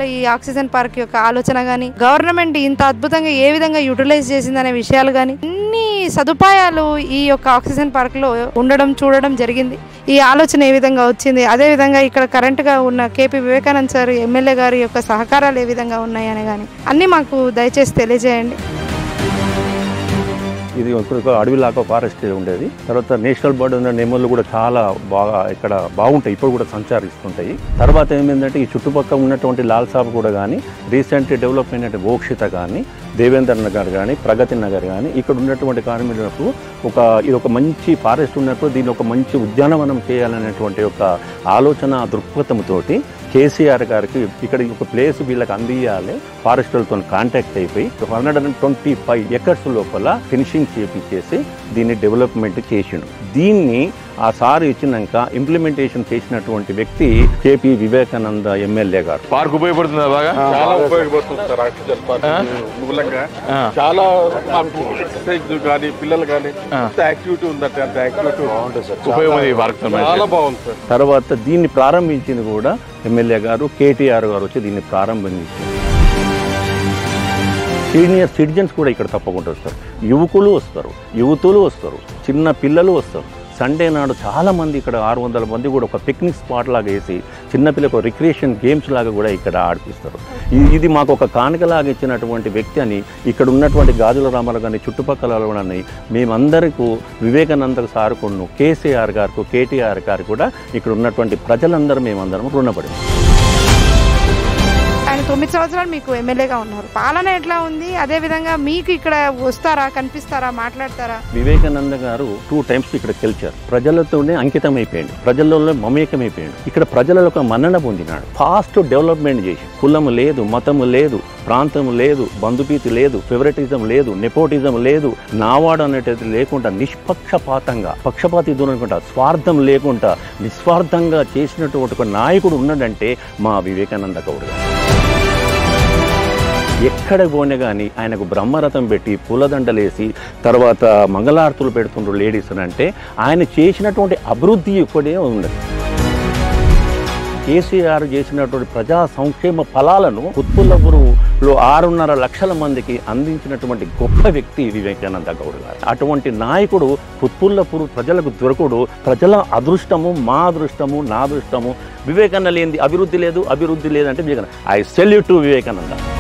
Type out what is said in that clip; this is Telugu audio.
ఈ ఆక్సిజన్ పార్క్ యొక్క ఆలోచన కానీ గవర్నమెంట్ ఇంత అద్భుతంగా ఏ విధంగా యూటిలైజ్ చేసిందనే విషయాలు కానీ అన్ని సదుపాయాలు ఈ యొక్క ఆక్సిజన్ పార్క్ లో ఉండడం చూడడం జరిగింది ఈ ఆలోచన ఏ విధంగా వచ్చింది అదే విధంగా ఇక్కడ కరెంట్ గా ఉన్న కేపీ వివేకానంద్ సార్ ఎమ్మెల్యే గారి యొక్క సహకారాలు ఏ విధంగా ఉన్నాయని కానీ అన్ని మాకు దయచేసి తెలియజేయండి ఇది ఒక అడవి లాగా ఫారెస్ట్ ఉండేది తర్వాత నేషనల్ బర్డ్ ఉన్న నెమళ్ళు కూడా చాలా బాగా ఇక్కడ బాగుంటాయి ఇప్పుడు కూడా సంచరిస్తుంటాయి తర్వాత ఏమైందంటే ఈ చుట్టుపక్కల ఉన్నటువంటి లాల్ సాబ్ కూడా కానీ రీసెంట్ డెవలప్ అయినటువంటి మోక్షిత కానీ దేవేందర్ నగర్ కానీ ప్రగతి నగర్ కానీ ఇక్కడ ఉన్నటువంటి కార్మికులకు ఒక ఇది ఒక మంచి ఫారెస్ట్ ఉన్నప్పుడు దీన్ని ఒక మంచి ఉద్యానవనం చేయాలనేటువంటి ఒక ఆలోచన దృక్పథంతోటి కేసీఆర్ గారికి ఇక్కడ ఒక ప్లేస్ వీళ్ళకి అందియాలి ఫారెస్టర్లతో కాంటాక్ట్ అయిపోయి hundred and twenty five acres లోపల ఫినిషింగ్ చేపించేసి దీన్ని డెవలప్మెంట్ చేసిండు దీన్ని ఆ సార్ ఇచ్చినాక ఇంప్లిమెంటేషన్ చేసినటువంటి వ్యక్తి కేపీ వివేకానంద ఎమ్మెల్యే గారు పార్క్ ఉపయోగపడుతుందా బాగా చాలా ఉపయోగపడుతుంది సార్ ఆక్సిజన్ పార్క్ మూలంగా చాలా మాకు ఎక్సర్సైజ్ కానీ పిల్లలు కానీ అంత యాక్టివిటీ ఉందంటే అంత యాక్టివిటీ బాగుంటుంది సార్ ఉపయోగం ఈ పార్క్ తో మనకి. చాలా బాగుంది సార్ తర్వాత దీన్ని ప్రారంభించింది కూడా ఎమ్మెల్యే గారు కేటీఆర్ గారు వచ్చి దీన్ని ప్రారంభించారు సీనియర్ సిటిజన్స్ కూడా ఇక్కడ తప్పకుండా వస్తారు యువకులు వస్తారు యువతులు వస్తారు చిన్న పిల్లలు వస్తారు సండే నాడు చాలా మంది ఇక్కడ ఆరు వందల మంది కూడా ఒక పిక్నిక్ స్పాట్ లాగా వేసి చిన్నపిల్లలకు రిక్రియేషన్ గేమ్స్ లాగా కూడా ఇక్కడ ఆడిపిస్తారు ఇది- ఇది మాకు ఒక కానుకలాగా ఇచ్చినటువంటి వ్యక్తి అని ఇక్కడ ఉన్నటువంటి గాజుల రామారావు కానీ చుట్టుపక్కల కానీ మేమందరికీ వివేకానంద సార్ కొన్ను కేసీఆర్ గారికి కేటీఆర్ గారు కూడా ఇక్కడ ఉన్నటువంటి ప్రజలందరూ మేమందరం రుణపడి ఆయన తొమ్మిది సంవత్సరాలు మీకు ఎమ్మెల్యేగా ఉన్నారు పాలన ఎట్లా ఉంది అదే విధంగా మీకు ఇక్కడ వస్తారా కనిపిస్తారా మాట్లాడతారా వివేకానంద గారు టూ టైమ్స్ ఇక్కడ గెలిచారు ప్రజలతోనే అంకితం అయిపోయాడు ప్రజలలో మమేకమైపోయాడు ఇక్కడ ప్రజలలో ఒక మన్నన పొందినాడు ఫాస్ట్ డెవలప్మెంట్ చేసి కులము లేదు మతము లేదు ప్రాంతం లేదు బంధుపీతి లేదు ఫేవరెటిజం లేదు నెపోటిజం లేదు నావాడు అనేటిది లేకుండా నిష్పక్షపాతంగా పక్షపాతి దూరకుండా స్వార్థం లేకుండా నిస్వార్థంగా చేసినటువంటి ఒక నాయకుడు ఉన్నాడంటే మా వివేకానంద గౌడ్ గారు ఎక్కడ పోయినా కానీ ఆయనకు బ్రహ్మరథం పెట్టి పూలదండలేసి తర్వాత మంగళారతులు పెడుతుండ్రు లేడీస్ అని అంటే ఆయన చేసినటువంటి అభివృద్ధి ఇప్పుడే ఉండదు కేసీఆర్ చేసినటువంటి ప్రజా సంక్షేమ ఫలాలను ఉత్పుల్లపురులో ఆరున్నర లక్షల మందికి అందించినటువంటి గొప్ప వ్యక్తి వివేకానంద గౌడ్ గారు అటువంటి నాయకుడు పుత్పుల్లపురు ప్రజలకు దొరకడు ప్రజల అదృష్టము మా అదృష్టము నా అదృష్టము వివేకానంద లేనిది అభివృద్ధి లేదు అభివృద్ధి లేదంటే Vivekananda I salute to Vivekananda